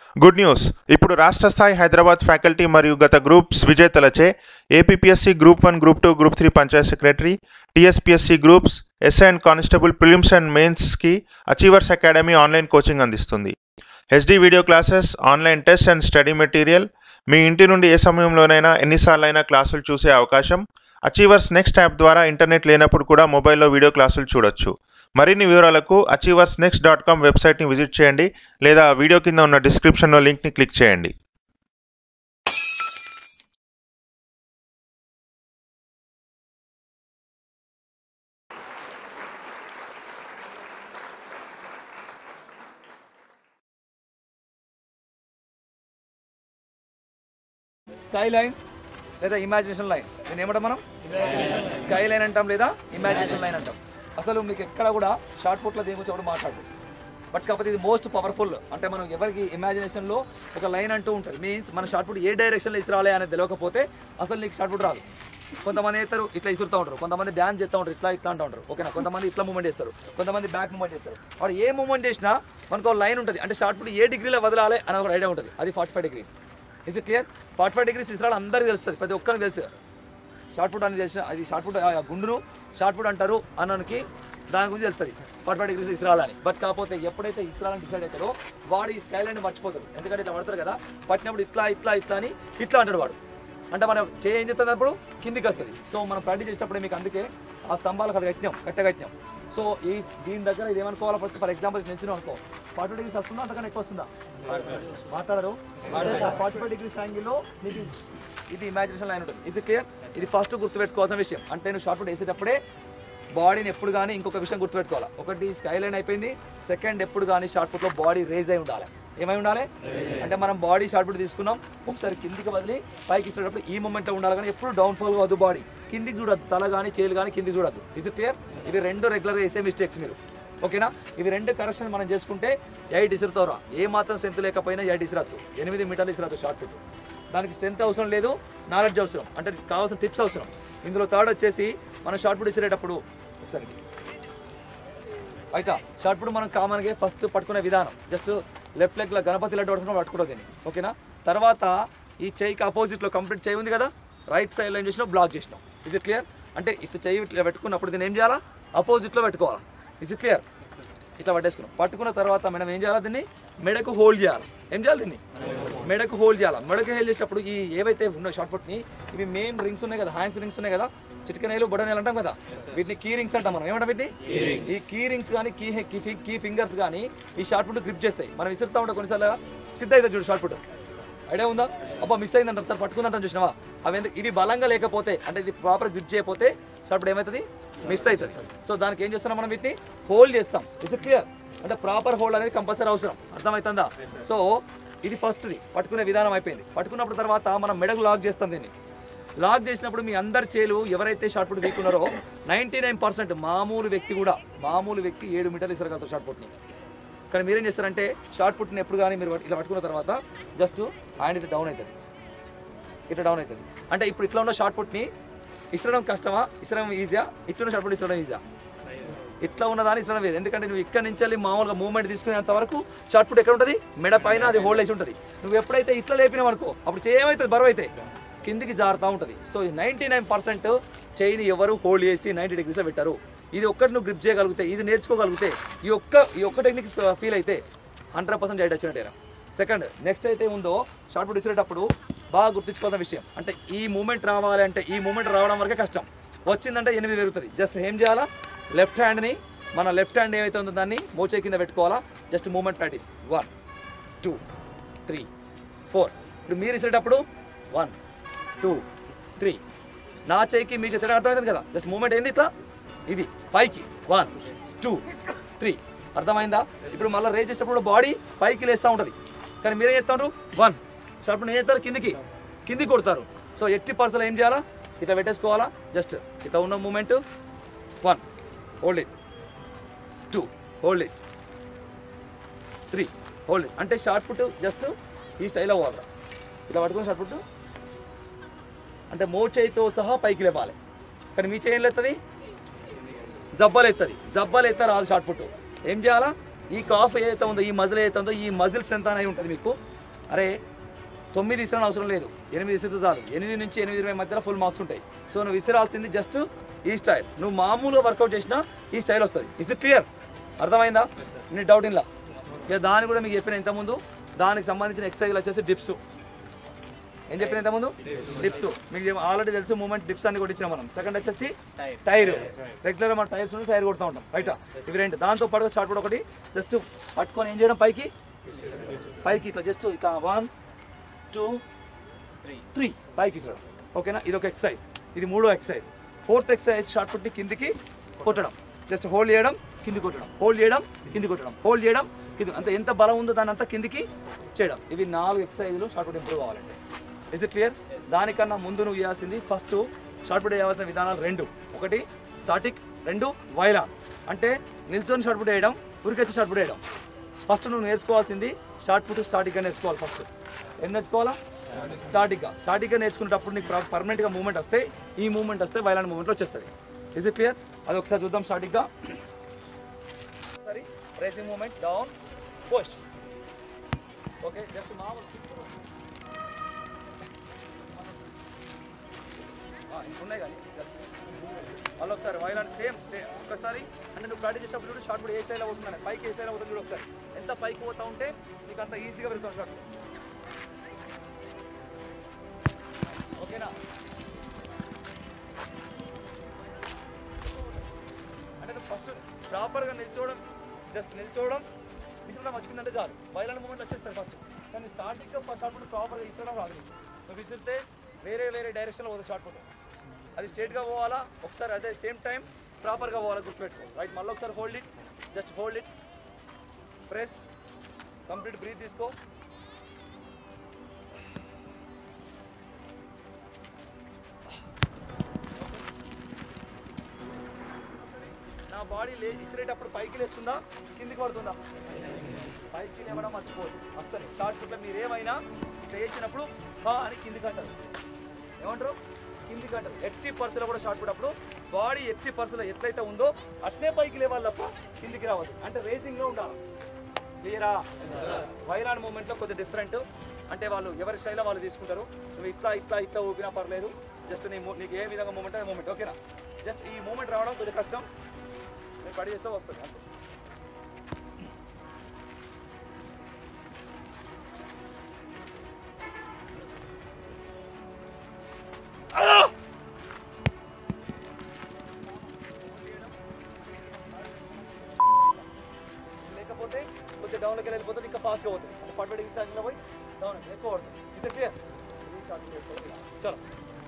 Good news ఇప్పుడు రాష్ట్ర స్థాయి హైదరాబాద్ ఫ్యాకల్టీ మరియు గత గ్రూప్స్ విజేతలచే APPSC group one group two group three panchayat secretary TSPSC groups SI and constable prelims and మెయిన్స్కి అచీవర్స్ అకాడమీ ఆన్లైన్ కోచింగ్ అందిస్తుంది HD video classes online test and study material మీ ఇంటి నుండి ఏ సమయంలోనైనా ఎన్నిసార్లైనా క్లాసులు చూసే అవకాశం అచీవర్స్ నెక్స్ట్ యాప్ ద్వారా ఇంటర్నెట్ లేనప్పుడు కూడా మొబైల్లో వీడియో క్లాసులు చూడొచ్చు మరిన్ని వివరాలకు అచీవర్స్ నెక్స్ట్ డాట్ కామ్ వెబ్సైట్ని విజిట్ చేయండి లేదా వీడియో కింద ఉన్న డిస్క్రిప్షన్లో లింక్ని క్లిక్ చేయండి స్కై లైన్ లేదా ఇమాజినేషన్ లైన్ దీన్ని ఏమంటాం మనం స్కై లైన్ అంటాం లేదా ఇమాజినేషన్ లైన్ అంటాం అసలు మీకు ఎక్కడ కూడా షార్ట్ పుట్లో దేని గురించి ఎవరు మాట్లాడు బట్ కాకపోతే ఇది మోస్ట్ పవర్ఫుల్ అంటే మనం ఎవరికి ఇమాజినేషన్లో ఒక లైన్ అంటూ ఉంటుంది మీన్స్ మన షార్ట్ పుట్ ఏ డైరెక్షన్లో ఇసురాలి అనేది తెలియకపోతే అసలు నీకు షార్ట్ పుట్ రాదు కొంతమంది వేస్తారు ఇట్లా ఇసురుతూ ఉంటారు కొంతమంది డ్యాన్స్ చేస్తూ ఉంటారు ఇట్లా ఇట్లా అంటూ ఉంటారు ఓకేనా కొంతమంది ఇట్లా మూమెంట్ చేస్తారు కొంతమంది బ్యాక్ మూమెంట్ చేస్తారు వాడు ఏ మూమెంట్ చేసినా మనకు లైన్ ఉంటుంది అంటే షార్ట్ పుట్ ఏ డిగ్రీలో వదలాలి అనే ఒక ఐడియా ఉంటుంది అది forty five degrees is it clear forty five degrees ఇస్రాల్ అందరికీ తెలుస్తుంది ప్రతి ఒక్కరికి తెలుసు షార్ట్ పుట్ అని తెలిసిన అది షార్ట్ పుట్ ఆ గుండును షార్ట్ పుట్ అంటారు అన్నకి దాని గురించి తెలుస్తుంది ఫార్టీ ఫైవ్ డిగ్రీస్ ఇస్రాలని బట్ కాకపోతే ఎప్పుడైతే ఇస్రాలని డిసైడ్ అవుతారో వాడు ఈ స్కై లైన్ మర్చిపోతారు ఎందుకంటే ఇట్లా పడతారు కదా పట్టినప్పుడు ఇట్లా ఇట్లా ఇట్లా అని ఇట్లా అంటాడు వాడు అంటే మనం చేయి ఏం చేస్తున్నప్పుడు కిందికి వస్తుంది సో మనం ప్రాక్టీస్ చేసేటప్పుడు మీకు అందుకే ఆ స్తంభాలకు అది కట్టినాం కట్టగట్టినాం సో ఈ దీని దగ్గర ఇది ఏమనుకోవాలో ఫస్ట్ ఫర్ ఎగ్జాంపుల్ నేను అనుకో ఫార్టీ డిగ్రీస్ వస్తుందా అంతకన్నా ఎక్కువ వస్తుందా మాట్లాడరు ఫార్టీ ఫైవ్ డిగ్రీస్ యాంగిల్లో నీకు ఇది ఇమాజినేషన్ లైన్ ఉంటుంది ఇది క్లియర్ ఇది ఫస్ట్ గుర్తుపెట్టుకోవాల్సిన విషయం అంటే నువ్వు షార్ట్ పుట్ వేసేటప్పుడే బాడీని ఎప్పుడు కానీ ఇంకొక విషయం గుర్తుపెట్టుకోవాలి ఒకటి స్కై లైన్ అయిపోయింది సెకండ్ ఎప్పుడు కానీ షార్ట్ పుట్లో బాడీ రేజ్ అయి ఉండాలి ఏమై ఉండాలి అంటే మనం బాడీ షార్ట్ పుట్ తీసుకున్నాం ఒకసారి కిందికి వదిలి పైకి ఇచ్చేటప్పుడు ఈ మూమెంట్లో ఉండాలి కానీ ఎప్పుడు డౌన్ఫాల్ కావద్దు బాడీ కిందికి చూడొద్దు తల కానీ చేలు కానీ కిందికి చూడొద్దు ఇది క్లియర్ ఇవి రెండు రెగ్యులర్గా వేసే మిస్టేక్స్ మీరు ఓకేనా ఇవి రెండు కరెక్షన్ మనం చేసుకుంటే ఎయిట్ ఇసురుతారా ఏ మాత్రం స్ట్రెంత్ లేకపోయినా ఎయిట్ ఇసురచ్చు ఎనిమిది మీటర్లు ఇసురచ్చు షార్ట్ పుట్ దానికి స్ట్రెంత్ అవసరం లేదు నాలెడ్జ్ అవసరం అంటే కావాల్సిన టిప్స్ అవసరం ఇందులో థర్డ్ వచ్చేసి మనం షార్ట్ పుట్ ఇసిరేటప్పుడు ఒకసారి అయితే షార్ట్ పుట్ మనం కామన్గా ఫస్ట్ పట్టుకునే విధానం జస్ట్ లెఫ్ట్ లెగ్లో గణపతి లడ్డు పట్టుకుని పట్టుకుంటాం దీన్ని ఓకేనా తర్వాత ఈ చెయ్యికి ఆపోజిట్లో కంప్లీట్ చేయి ఉంది కదా రైట్ సైడ్లో ఏం చేసినాం బ్లాక్ చేసినాం ఇస్ ఇట్ క్లియర్ అంటే ఇట్లా చెయ్యి ఇట్లా పెట్టుకున్నప్పుడు దీన్ని ఏం చేయాలా అపోజిట్లో పెట్టుకోవాలా ఇస్ ఇట్ క్లియర్ ఇట్లా పట్టేసుకున్నాం పట్టుకున్న తర్వాత మనం ఏం చేయాలి దీన్ని మెడకు హోల్డ్ చేయాలి ఏం చేయాలి దీన్ని మెడకు హోల్డ్ చేయాలి మెడకు హోల్డ్ చేసేటప్పుడు ఈ ఏవైతే ఉన్నాయో షార్ట్ పుట్ని ఇవి మెయిన్ రింగ్స్ ఉన్నాయి కదా హ్యాండ్స్ రింగ్స్ ఉన్నాయి కదా చిటికనేలు బొడనేలు అంటాం కదా వీటిని కీ రింగ్స్ అంటాం మనం ఏమంటాం వీటిని ఈ కీ రింగ్స్ కానీ కీ కీ కీ ఫింగర్స్ కానీ ఈ షార్ట్ పుట్ గ్రిప్ చేస్తాయి మనం విసురుతా ఉంటాం కొన్నిసార్లు స్కిడ్ అవుతుంది చూడు షార్ట్ పుట్ ఐడియా ఉందా అబ్బా మిస్ అయిందంటాం సార్ పట్టుకుందంటాం చూసినావా అవి ఎందుకు ఇవి బలంగా లేకపోతే అంటే ఇది ప్రాపర్ గ్రిప్ చేయకపోతే షార్ట్ పుట్ ఏమవుతుంది మిస్ అవుతుంది సో దానికి ఏం చేస్తున్నాం మనం వీటిని హోల్డ్ చేస్తాం ఇస్ క్లియర్ అంటే ప్రాపర్ హోల్డ్ అనేది కంపల్సరీ అవసరం అర్థమవుతుందా సో ఇది ఫస్ట్ది పట్టుకునే విధానం అయిపోయింది పట్టుకున్నప్పుడు తర్వాత మనం మెడకు లాక్ చేస్తాం దీన్ని లాక్ చేసినప్పుడు మీ అందరి చేలు ఎవరైతే షార్ట్ పుట్ వీకున్నారో నైంటీ నైన్ పర్సెంట్ మామూలు వ్యక్తి కూడా మామూలు వ్యక్తి ఏడు మీటర్లు ఇసరగలుగుతారు షార్ట్ పుట్ని కానీ మీరేం చేస్తారంటే షార్ట్ పుట్ని ఎప్పుడు కానీ మీరు ఇలా పట్టుకున్న తర్వాత జస్ట్ హ్యాండ్ ఇట్లా డౌన్ అవుతుంది ఇట్లా డౌన్ అవుతుంది అంటే ఇప్పుడు ఇట్లా ఉన్న షార్ట్ పుట్ని ఇసరడం కష్టమా ఇసరడం ఈజీయా ఇట్లున్న షార్ట్ పుట్ ఇసరడం ఈజీయా ఇట్లా ఉన్నదాన్ని ఇసరడం వేరు ఎందుకంటే నువ్వు ఇక్కడ నుంచి వెళ్ళి మామూలుగా మూవ్మెంట్ తీసుకునేంత వరకు షార్ట్ పుట్ ఎక్కడ ఉంటుంది మెడ పైన అది హోల్డ్ చేసి ఉంటుంది నువ్వు ఎప్పుడైతే ఇట్లా లేపినావు అనుకో అప్పుడు చేయమవుతుంది బరువు అయితే కిందికి జారుతూ ఉంటుంది so ninety nine percent chain ఎవరు హోల్డ్ చేసి నైంటీ డిగ్రీస్లో పెట్టారు ఇది ఒక్కటి నువ్వు గ్రిప్ చేయగలిగితే ఇది నేర్చుకోగలిగితే ఈ ఒక్క ఈ ఒక్క టెక్నిక్ ఫీల్ అయితే హండ్రెడ్ పర్సెంట్ ఎయిట్ వచ్చినట్టేరా సెకండ్ నెక్స్ట్ అయితే ఉందో షార్ట్ పుట్ ఇసిరేటప్పుడు బాగా గుర్తుంచుకోవాల్సిన విషయం అంటే ఈ మూమెంట్ రావాలి అంటే ఈ మూమెంట్ రావడం వరకే కష్టం వచ్చిందంటే ఎనిమిది పెరుగుతుంది జస్ట్ ఏం చేయాలా లెఫ్ట్ హ్యాండ్ని మన లెఫ్ట్ హ్యాండ్ ఏమైతే ఉందో దాన్ని మోచే కింద పెట్టుకోవాలా just movement practice one two three four ఇప్పుడు మీరు ఇసిరేటప్పుడు వన్ టూ త్రీ నా చేయికి మీ చేతి అర్థమవుతుంది కదా జస్ట్ మూమెంట్ ఏంది ఇట్లా ఇది పైకి వన్ టూ త్రీ అర్థమైందా ఇప్పుడు మళ్ళీ రేజ్ చేసేటప్పుడు బాడీ పైకి లేస్తూ ఉంటుంది కానీ మీరేం చేస్తారు వన్ షార్ట్ ఏం చేస్తారు కిందికి కిందికి కొడతారు సో ఎట్టి పర్సన్ ఏం చేయాలా ఇట్లా పెట్టేసుకోవాలా జస్ట్ ఇట్లా ఉన్న movement one hold it two hold it three hold it అంటే షార్ట్ పుట్ జస్ట్ ఈ స్టైల్లో పోవాలి ఇట్లా పట్టుకుని షార్ట్ పుట్ అంటే మో చేయితో సహా పైకి లేపాలి కానీ మీ చేయి ఏం లేస్తుంది జబ్బలు ఎత్తది జబ్బలు ఎత్త రాదు షార్ట్ పుట్ ఏం చేయాలా ఈ కాఫ్ ఏదైతే ఉందో ఈ మజిల్ ఏదైతే ఉందో ఈ మజిల్ స్ట్రెంత్ అనేది ఉంటుంది మీకు అరే తొమ్మిది ఇసిన అవసరం లేదు ఎనిమిది ఇస్తే చాలు ఎనిమిది నుంచి ఎనిమిది ఇరవై మధ్యలో ఫుల్ మార్క్స్ ఉంటాయి సో నువ్వు విసిరాల్సింది జస్ట్ ఈ స్టైల్ నువ్వు మామూలుగా వర్కౌట్ చేసినా ఈ స్టైల్ వస్తుంది ఇస్ ఇట్ క్లియర్ అర్థమైందా నీ డౌట్ ఇలా ఇక దాని కూడా మీకు చెప్పిన ఇంతకుముందు దానికి సంబంధించిన ఎక్సర్సైజ్లు వచ్చేసి డిప్స్ ఏం చెప్పిన ఇంతకుముందు డిప్స్ మీకు ఆల్రెడీ తెలుసు మూమెంట్ డిప్స్ అన్ని కొట్టించినాం మనం సెకండ్ వచ్చేసి టైర్ రెగ్యులర్ మన టైర్స్ నుండి టైర్ కొడుతూ ఉంటాం రైట్ ఇవి రెండు దాంతో పాటు షార్ట్ కూడా ఒకటి జస్ట్ పట్టుకొని ఏం చేయడం పైకి పైకి ఇట్లా జస్ట్ ఇట్లా వన్ టూ త్రీ పైకి ఇచ్చడం ఓకేనా ఇది ఒక ఎక్సర్సైజ్ ఇది మూడో ఎక్సర్సైజ్ ఫోర్త్ ఎక్సర్సైజ్ షార్ట్ పుట్టి కిందికి కొట్టడం జస్ట్ హోల్డ్ చేయడం కింది కొట్టడం హోల్డ్ చేయడం కింది కొట్టడం హోల్డ్ చేయడం కింది అంత ఎంత బలం ఉందో దాని అంతా కిందికి చేయడం ఇవి నాలుగు ఎక్సర్సైజ్లు షార్ట్ పుట్ ఇంప్రూవ్ అవ్వాలంటే ఇస్ ఇట్ క్లియర్ దానికన్నా ముందు నువ్వు చేయాల్సింది ఫస్ట్ షార్ట్ పుట్ చేయాల్సిన విధానాలు రెండు ఒకటి స్టాటిక్ రెండు వైలాన్ అంటే నిల్చొని షార్ట్ పుట్ వేయడం ఉరికొచ్చి షార్ట్ పుట్ వేయడం ఫస్ట్ నువ్వు నేర్చుకోవాల్సింది షార్ట్ పుట్ స్టాటిక్గా నేర్చుకోవాలి ఫస్ట్ ఏం నేర్చుకోవాలా స్టాటిక్గా స్టాటిక్గా నేర్చుకునేటప్పుడు నీకు పర్మనెంట్గా మూమెంట్ వస్తే ఈ మూమెంట్ వస్తే వైలాండ్ మూమెంట్లో వచ్చేస్తుంది ఇస్ ఇట్ క్లియర్ అది ఒకసారి చూద్దాం స్టాటిక్గా సరే racing moment down post okay just మామూలు ఆ, ఇంకా ఉన్నాయి కానీ జస్ట్ మళ్ళీ ఒకసారి వైలాండ్ సేమ్ స్టే ఒకసారి అంటే నువ్వు ప్రాక్టీస్ చేసినప్పుడు చూడు షార్ట్ కూడా ఏ స్టైల్ అవుతుందని పైకి ఏ స్టైల్ అవుతుంది చూడు ఒకసారి ఎంత పైకి పోతా ఉంటే నీకు అంత ఈజీగా పెరుగుతుంది షార్ట్ ఓకేనా అంటే నువ్వు ఫస్ట్ ప్రాపర్గా నిల్చోవడం జస్ట్ నిల్చోవడం విసరడం వచ్చిందంటే చాలు వైలాండ్ మూమెంట్ వచ్చేస్తారు ఫస్ట్ కానీ స్టార్టింగ్గా ఫస్ట్ షార్ట్ పుట్ ప్రాపర్గా విసరడం రాదు నీకు. నువ్వు విసిరితే వేరే వేరే డైరెక్షన్లో పోతుంది షార్ట్ పుట్ అది స్ట్రేట్గా పోవాలా ఒకసారి అదే సేమ్ టైం ప్రాపర్గా పోవాలా గుర్తుపెట్టుకో రైట్ మళ్ళీ ఒకసారి hold it just hold it press complete breath తీసుకో నా బాడీ లే ఇసిరేటప్పుడు పైకి లేస్తుందా కిందికి పడుతుందా పైకి లేవడం మర్చిపోదు అస్సలు షార్ట్ పుట్లో మీరు ఏమైనా చేసినప్పుడు హా అని కిందికి అంటారు ఏమంటారు కిందికి అంటారు ఎట్టి పర్సులో కూడా షార్ట్ పుట్ అప్పుడు బాడీ ఎట్టి పర్సులో ఎట్లయితే ఉందో అట్లే పైకి లేవాలి తప్ప కిందికి రావద్దు అంటే రేసింగ్లో ఉండాలి క్లియరా వైరాన్ మూమెంట్లో కొద్దిగా డిఫరెంట్ అంటే వాళ్ళు ఎవరి స్టైల్లో వాళ్ళు తీసుకుంటారు నువ్వు ఇట్లా ఇట్లా ఇట్లా ఊపినా పర్లేదు జస్ట్ నీ మూ- నీకు ఏ విధంగా మూమెంట్ అది మూమెంట్ ఓకేనా జస్ట్ ఈ మూమెంట్ రావడం కొద్దిగా కష్టం నేను పడి చేస్తే వస్తుంది అంతే లేకపోతే కొద్దిగా డౌన్లోకి వెళ్ళిపోతుంది ఇంకా ఫాస్ట్గా పోతుంది అంటే ఫార్వర్డ్ సాగిలో పోయి డౌన్ ఎక్కువ పడుతుంది ఇస్ క్లియర్ చలో